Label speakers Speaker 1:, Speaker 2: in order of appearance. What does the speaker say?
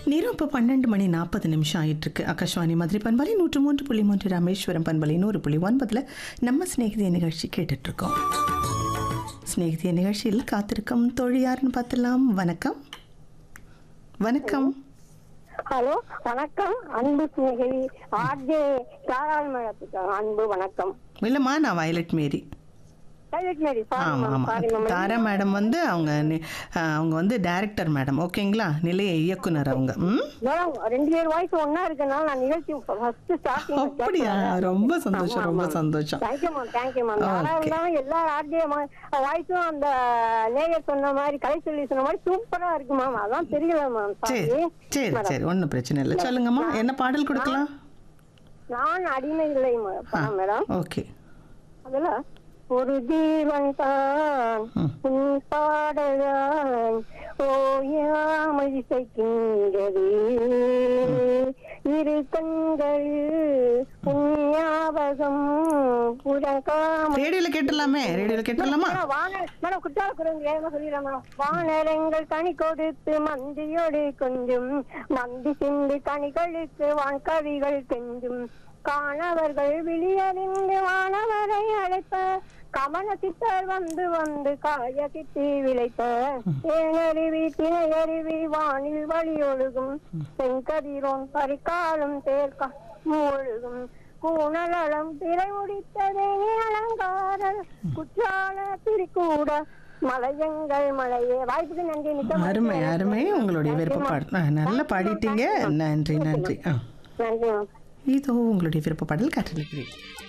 Speaker 1: நேரம் இப்போ பன்னெண்டு மணி நாற்பது நிமிஷம் ஆயிட்டிருக்கு ஆகாஷ்வாணி மதுரை பண்பலை நூற்று மூன்று புள்ளி மூன்று ராமேஸ்வரம் பண்பலை நூறு புள்ளி ஒன்பதில் நம்ம சிநேகிதிய நிகழ்ச்சி கேட்டுட்ருக்கோம் சிநேகிதிய நிகழ்ச்சியில் காத்திருக்கும் தோழி யாருன்னு பார்த்துலாம் வணக்கம் வணக்கம்
Speaker 2: ஹலோ வணக்கம் அன்பு சிநேகிதி ஆர்ஜே தாராளமயத்துக்கு அன்பு வணக்கம்
Speaker 1: இல்லைம்மா நான் வயலட் மேரி
Speaker 2: டைலட் மேரி சாரி
Speaker 1: ஆமாம்
Speaker 2: மேம்
Speaker 1: ஆமாம்
Speaker 2: சாரி மேம்
Speaker 1: தாரா மேடம் வந்து அவங்க நி- ஆ, அவங்க வந்து டைரக்டர் மேடம் ஓகேங்களா நிலைய இயக்குனர் அவங்க ம்
Speaker 2: மேடம் ரெண்டு பேர் வாய்ஸ் ஒன்னா இருக்கனால நான் நிகழ்ச்சி ஃபர்ஸ்ட் ஸ்டார்டிங்
Speaker 1: அப்படியா ரொம்ப சந்தோஷம் ரொம்ப சந்தோஷம்
Speaker 2: தேங்க்யூ மேம் தேங்க்யூ மேம் யாரா
Speaker 1: Okay.
Speaker 2: இருந்தாலும் எல்லா ஆர்ஜே வாய்ஸும் அந்த நேயர் சொன்ன மாதிரி கலை சொல்லி சொன்ன மாதிரி சூப்பரா இருக்கு மேம் அதான் தெரியல மேம்
Speaker 1: சரி
Speaker 2: சாரி
Speaker 1: சரி சரி ஒன்றும் பிரச்சனை இல்லை சொல்லுங்கம்மா என்ன பாடல் கொடுக்கலாம்
Speaker 2: நான் அடிமை இல்லை மேடம் மேடம்
Speaker 1: ஓகே
Speaker 2: அதுல ஒரு ஜீவன் தான்
Speaker 1: ம்.
Speaker 2: உன் பாடலான் ஓயாமல் இசைக்கின்றது இரு கண்கள் உன் ஞாபகம் புறக்காமல்
Speaker 1: ரேடியோல கேட்டுடலாமே ரேடியோல கேட்டுடலாமா
Speaker 2: மேடம், வான மேடம் குற்றால குரங்கு வேகமா சொல்லிடுறேன் மேடம் வானரங்கள் கனி கொடுத்து மந்தியோடு கொஞ்சம் நந்தி சிந்து கனிகளுக்கு வான்கவிகள் கெஞ்சும் காணவர்கள் விழியறிந்து வானவரை அழைப்ப கமன சித்தர் வந்து வந்து காய கிட்டி விளைப்ப தேனருவி திணையருவி வானில் வழி ஒழுகும் செங்கதிரோன் பறிக்காலும் தேர்க்க ஒழுகும் கூணலம் திரை முடித்ததே அலங்காரல் குற்றால திரிக்கூட மலையங்கள் மலையே வாய்ப்புக்கு நன்றி மிக்க
Speaker 1: அருமை
Speaker 2: மகிழ்ச்சி.
Speaker 1: அருமை உங்களுடைய விருப்ப பாடல் ஆ, நல்லா பாடிட்டீங்க நன்றி நன்றி ஆ
Speaker 2: நன்றி மேம்
Speaker 1: இதோ உங்களுடைய விருப்ப பாடல் காற்றலிக்கிறேன்